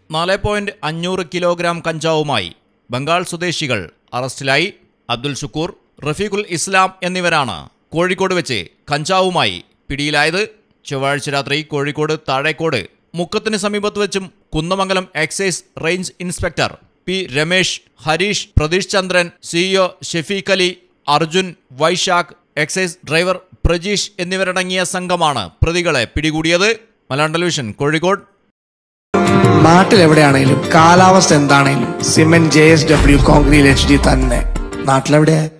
നാല് പോയിന്റ് അഞ്ഞൂറ് കിലോഗ്രാം കഞ്ചാവുമായി ബംഗാൾ സ്വദേശികൾ അറസ്റ്റിലായി അബ്ദുൽ ഷുക്കൂർ റഫീഖുൽ ഇസ്ലാം എന്നിവരാണ് കോഴിക്കോട് വെച്ച് കഞ്ചാവുമായി പിടിയിലായത് ചൊവ്വാഴ്ച രാത്രി കോഴിക്കോട് താഴേക്കോട് മുക്കത്തിന് സമീപത്ത് വെച്ചും Kunnamangalam excise range inspector P Ramesh Harish Pratheesh Chandran CEO Shefeeq Ali Arjun Vysakh excise driver Prajeesh എന്നിവരടങ്ങിയ സംഘമാണ് പ്രതികളെ പിടികൂടിയത് മലയാളം ടെലിവിഷൻ കോഴിക്കോട് നാട്ടിലെവിടെയാണെങ്കിലും കാലാവസ്ഥ എന്താണെങ്കിലും cement J S W concrete H D തന്നെ നാട്ടിലെവിടെയാ